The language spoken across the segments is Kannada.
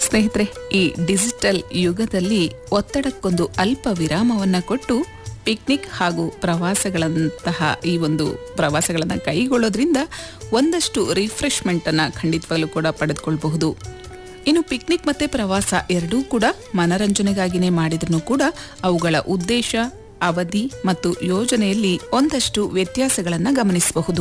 ಸ್ನೇಹಿತರೆ ಈ ಡಿಜಿಟಲ್ ಯುಗದಲ್ಲಿ ಒತ್ತಡಕ್ಕೊಂದು ಅಲ್ಪ ವಿರಾಮವನ್ನ ಕೊಟ್ಟು ಪಿಕ್ನಿಕ್ ಹಾಗೂ ಪ್ರವಾಸಗಳಂತಹ ಈ ಒಂದು ಪ್ರವಾಸಗಳನ್ನು ಕೈಗೊಳ್ಳೋದ್ರಿಂದ ಒಂದಷ್ಟು ರಿಫ್ರೆಶ್ಮೆಂಟ್ ಅನ್ನ ಖಂಡಿತವಾಗ್ಲೂ ಕೂಡ ಪಡೆದುಕೊಳ್ಬಹುದು ಇನ್ನು ಪಿಕ್ನಿಕ್ ಮತ್ತೆ ಪ್ರವಾಸ ಎರಡೂ ಕೂಡ ಮನರಂಜನೆಗಾಗಿನೇ ಮಾಡಿದ್ರು ಕೂಡ ಅವುಗಳ ಉದ್ದೇಶ ಅವಧಿ ಮತ್ತು ಯೋಜನೆಯಲ್ಲಿ ಒಂದಷ್ಟು ವ್ಯತ್ಯಾಸಗಳನ್ನು ಗಮನಿಸಬಹುದು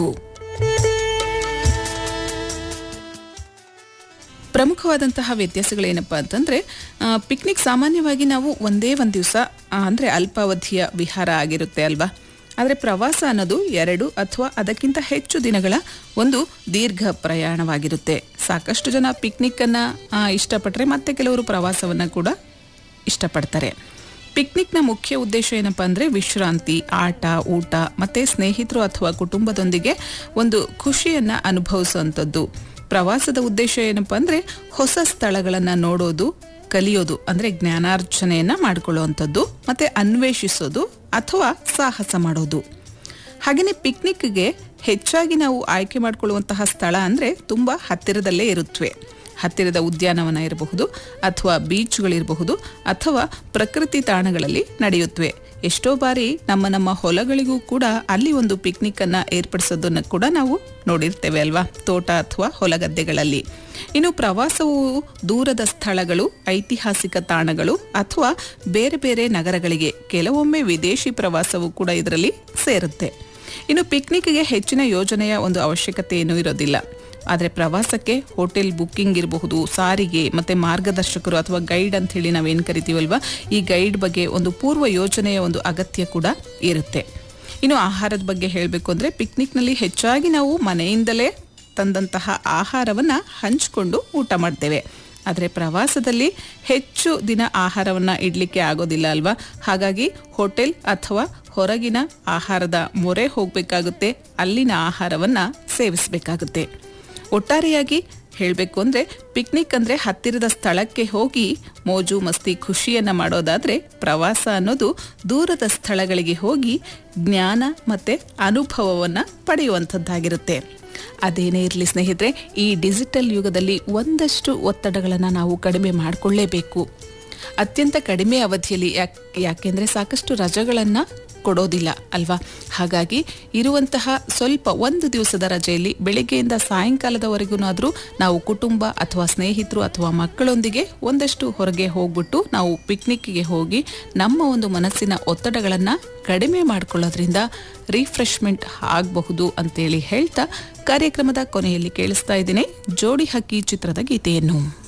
ಪ್ರಮುಖವಾದಂತಹ ವ್ಯತ್ಯಾಸಗಳೇನಪ್ಪ ಅಂತಂದ್ರೆ ಆ, ಪಿಕ್ನಿಕ್ ಸಾಮಾನ್ಯವಾಗಿ ನಾವು ಒಂದೇ ಒಂದು ದಿವಸ ಅಂದ್ರೆ ಅಲ್ಪಾವಧಿಯ ವಿಹಾರ ಆಗಿರುತ್ತೆ ಅಲ್ವಾ ಆದರೆ ಪ್ರವಾಸ ಅನ್ನೋದು ಎರಡು ಅಥವಾ ಅದಕ್ಕಿಂತ ಹೆಚ್ಚು ದಿನಗಳ ಒಂದು ದೀರ್ಘ ಪ್ರಯಾಣವಾಗಿರುತ್ತೆ ಸಾಕಷ್ಟು ಜನ ಪಿಕ್ನಿಕ್ ಅನ್ನ ಆ, ಇಷ್ಟಪಟ್ರೆ ಮತ್ತೆ ಕೆಲವರು ಪ್ರವಾಸವನ್ನ ಕೂಡ ಇಷ್ಟಪಡ್ತಾರೆ ಪಿಕ್ನಿಕ್ನ ಮುಖ್ಯ ಉದ್ದೇಶ ಏನಪ್ಪಾ ಅಂದ್ರೆ ವಿಶ್ರಾಂತಿ ಆಟ ಊಟ ಮತ್ತೆ ಸ್ನೇಹಿತರು ಅಥವಾ ಕುಟುಂಬದೊಂದಿಗೆ ಒಂದು ಖುಷಿಯನ್ನ ಅನುಭವಿಸುವಂಥದ್ದು ಪ್ರವಾಸದ ಉದ್ದೇಶ ಏನಪ್ಪಾ ಅಂದ್ರೆ ಹೊಸ ಸ್ಥಳಗಳನ್ನ ನೋಡೋದು ಕಲಿಯೋದು ಅಂದ್ರೆ ಜ್ಞಾನಾರ್ಜನೆಯನ್ನ ಮಾಡಿಕೊಳ್ಳುವಂಥದ್ದು ಮತ್ತೆ ಅನ್ವೇಷಿಸೋದು ಅಥವಾ ಸಾಹಸ ಮಾಡೋದು ಹಾಗೆಯೇ ಪಿಕ್ನಿಕ್ಗೆ ಹೆಚ್ಚಾಗಿ ನಾವು ಆಯ್ಕೆ ಮಾಡಿಕೊಳ್ಳುವಂತಹ ಸ್ಥಳ ಅಂದರೆ ತುಂಬ ಹತ್ತಿರದಲ್ಲೇ ಇರುತ್ತವೆ ಹತ್ತಿರದ ಉದ್ಯಾನವನ ಇರಬಹುದು ಅಥವಾ ಬೀಚ್ಗಳಿರಬಹುದು ಅಥವಾ ಪ್ರಕೃತಿ ತಾಣಗಳಲ್ಲಿ ನಡೆಯುತ್ತವೆ ಎಷ್ಟೋ ಬಾರಿ ನಮ್ಮ ನಮ್ಮ ಹೊಲಗಳಿಗೂ ಕೂಡ ಅಲ್ಲಿ ಒಂದು ಪಿಕ್ನಿಕ್ ಅನ್ನ ಏರ್ಪಡಿಸೋದನ್ನು ಕೂಡ ನಾವು ನೋಡಿರ್ತೇವೆ ಅಲ್ವಾ ತೋಟ ಅಥವಾ ಹೊಲಗದ್ದೆಗಳಲ್ಲಿ ಇನ್ನು ಪ್ರವಾಸವು ದೂರದ ಸ್ಥಳಗಳು ಐತಿಹಾಸಿಕ ತಾಣಗಳು ಅಥವಾ ಬೇರೆ ಬೇರೆ ನಗರಗಳಿಗೆ ಕೆಲವೊಮ್ಮೆ ವಿದೇಶಿ ಪ್ರವಾಸವೂ ಕೂಡ ಇದರಲ್ಲಿ ಸೇರುತ್ತೆ ಇನ್ನು ಪಿಕ್ನಿಕ್ಗೆ ಹೆಚ್ಚಿನ ಯೋಜನೆಯ ಒಂದು ಅವಶ್ಯಕತೆ ಏನೂ ಇರೋದಿಲ್ಲ ಆದರೆ ಪ್ರವಾಸಕ್ಕೆ ಹೋಟೆಲ್ ಬುಕ್ಕಿಂಗ್ ಇರಬಹುದು ಸಾರಿಗೆ ಮತ್ತೆ ಮಾರ್ಗದರ್ಶಕರು ಅಥವಾ ಗೈಡ್ ಅಂತ ಹೇಳಿ ನಾವೇನು ಕರಿತೀವಲ್ವಾ ಈ ಗೈಡ್ ಬಗ್ಗೆ ಒಂದು ಪೂರ್ವ ಯೋಜನೆಯ ಒಂದು ಅಗತ್ಯ ಕೂಡ ಇರುತ್ತೆ ಇನ್ನು ಆಹಾರದ ಬಗ್ಗೆ ಹೇಳಬೇಕು ಅಂದರೆ ಪಿಕ್ನಿಕ್ನಲ್ಲಿ ಹೆಚ್ಚಾಗಿ ನಾವು ಮನೆಯಿಂದಲೇ ತಂದಂತಹ ಆಹಾರವನ್ನ ಹಂಚಿಕೊಂಡು ಊಟ ಮಾಡ್ತೇವೆ ಆದರೆ ಪ್ರವಾಸದಲ್ಲಿ ಹೆಚ್ಚು ದಿನ ಆಹಾರವನ್ನ ಇಡ್ಲಿಕ್ಕೆ ಆಗೋದಿಲ್ಲ ಅಲ್ವಾ ಹಾಗಾಗಿ ಹೋಟೆಲ್ ಅಥವಾ ಹೊರಗಿನ ಆಹಾರದ ಮೊರೆ ಹೋಗಬೇಕಾಗುತ್ತೆ ಅಲ್ಲಿನ ಆಹಾರವನ್ನ ಸೇವಿಸಬೇಕಾಗುತ್ತೆ ಒಟ್ಟಾರೆಯಾಗಿ ಹೇಳಬೇಕು ಅಂದ್ರೆ ಪಿಕ್ನಿಕ್ ಅಂದ್ರೆ ಹತ್ತಿರದ ಸ್ಥಳಕ್ಕೆ ಹೋಗಿ ಮೋಜು ಮಸ್ತಿ ಖುಷಿಯನ್ನ ಮಾಡೋದಾದ್ರೆ ಪ್ರವಾಸ ಅನ್ನೋದು ದೂರದ ಸ್ಥಳಗಳಿಗೆ ಹೋಗಿ ಜ್ಞಾನ ಮತ್ತೆ ಅನುಭವವನ್ನ ಪಡೆಯುವಂಥದ್ದಾಗಿರುತ್ತೆ ಅದೇನೇ ಇರಲಿ ಸ್ನೇಹಿತರೆ ಈ ಡಿಜಿಟಲ್ ಯುಗದಲ್ಲಿ ಒಂದಷ್ಟು ಒತ್ತಡಗಳನ್ನು ನಾವು ಕಡಿಮೆ ಮಾಡಿಕೊಳ್ಳೇಬೇಕು ಅತ್ಯಂತ ಕಡಿಮೆ ಅವಧಿಯಲ್ಲಿ ಯಾಕ್ ಯಾಕೆಂದರೆ ಸಾಕಷ್ಟು ರಜೆಗಳನ್ನು ಕೊಡೋದಿಲ್ಲ ಅಲ್ವಾ ಹಾಗಾಗಿ ಇರುವಂತಹ ಸ್ವಲ್ಪ ಒಂದು ದಿವಸದ ರಜೆಯಲ್ಲಿ ಬೆಳಿಗ್ಗೆಯಿಂದ ಸಾಯಂಕಾಲದವರೆಗೂ ನಾವು ಕುಟುಂಬ ಅಥವಾ ಸ್ನೇಹಿತರು ಅಥವಾ ಮಕ್ಕಳೊಂದಿಗೆ ಒಂದಷ್ಟು ಹೊರಗೆ ಹೋಗ್ಬಿಟ್ಟು ನಾವು ಪಿಕ್ನಿಕ್ಗೆ ಹೋಗಿ ನಮ್ಮ ಒಂದು ಮನಸ್ಸಿನ ಒತ್ತಡಗಳನ್ನು ಕಡಿಮೆ ಮಾಡ್ಕೊಳ್ಳೋದ್ರಿಂದ ರಿಫ್ರೆಶ್ಮೆಂಟ್ ಆಗಬಹುದು ಅಂತೇಳಿ ಹೇಳ್ತಾ ಕಾರ್ಯಕ್ರಮದ ಕೊನೆಯಲ್ಲಿ ಕೇಳಿಸ್ತಾ ಇದ್ದೀನಿ ಜೋಡಿ ಹಕ್ಕಿ ಚಿತ್ರದ ಗೀತೆಯನ್ನು